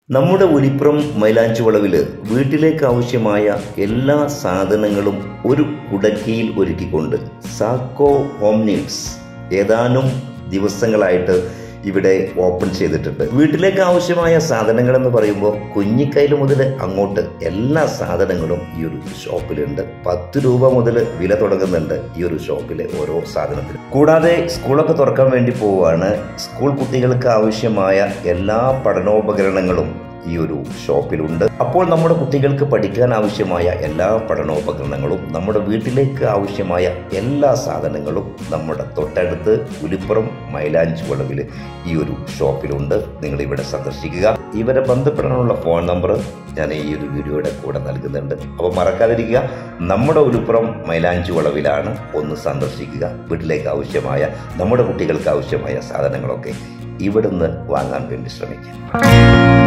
നമ്മുടെ ഉലിപ്പുറം മൈലാഞ്ചി വളവിൽ വീട്ടിലേക്ക് ആവശ്യമായ എല്ലാ സാധനങ്ങളും ഒരു കുടക്കീയിൽ ഒരുക്കിക്കൊണ്ട് സാക്കോ ഹോം നീഡ്സ് ഏതാനും ദിവസങ്ങളായിട്ട് ഇവിടെ ഓപ്പൺ ചെയ്തിട്ടുണ്ട് വീട്ടിലേക്ക് ആവശ്യമായ സാധനങ്ങൾ എന്ന് പറയുമ്പോൾ കുഞ്ഞിക്കൈയിൽ മുതൽ അങ്ങോട്ട് എല്ലാ സാധനങ്ങളും ഈ ഒരു ഷോപ്പിലുണ്ട് പത്ത് രൂപ മുതൽ വില തുടങ്ങുന്നുണ്ട് ഈ ഒരു ഷോപ്പിലെ ഓരോ സാധനത്തിനും കൂടാതെ സ്കൂളൊക്കെ തുറക്കാൻ വേണ്ടി പോവുകയാണ് സ്കൂൾ കുട്ടികൾക്ക് ആവശ്യമായ എല്ലാ പഠനോപകരണങ്ങളും ഈ ഒരു ഷോപ്പിലുണ്ട് അപ്പോൾ നമ്മുടെ കുട്ടികൾക്ക് പഠിക്കാൻ ആവശ്യമായ എല്ലാ പഠനോപകരണങ്ങളും നമ്മുടെ വീട്ടിലേക്ക് ആവശ്യമായ എല്ലാ സാധനങ്ങളും നമ്മുടെ തൊട്ടടുത്ത് പുലിപ്പുറം മൈലാഞ്ചി വളവിൽ ഈ ഒരു ഷോപ്പിലുണ്ട് നിങ്ങൾ ഇവിടെ സന്ദർശിക്കുക ഇവരെ ബന്ധപ്പെടാനുള്ള ഫോൺ നമ്പർ ഞാൻ ഈ ഒരു വീഡിയോയുടെ കൂടെ നൽകുന്നുണ്ട് അപ്പോൾ മറക്കാതിരിക്കുക നമ്മുടെ ഉലുപ്പുറം മൈലാഞ്ചി വളവിലാണ് ഒന്ന് സന്ദർശിക്കുക വീട്ടിലേക്ക് ആവശ്യമായ നമ്മുടെ കുട്ടികൾക്ക് ആവശ്യമായ സാധനങ്ങളൊക്കെ ഇവിടുന്ന് വാങ്ങാൻ വേണ്ടി ശ്രമിക്കുക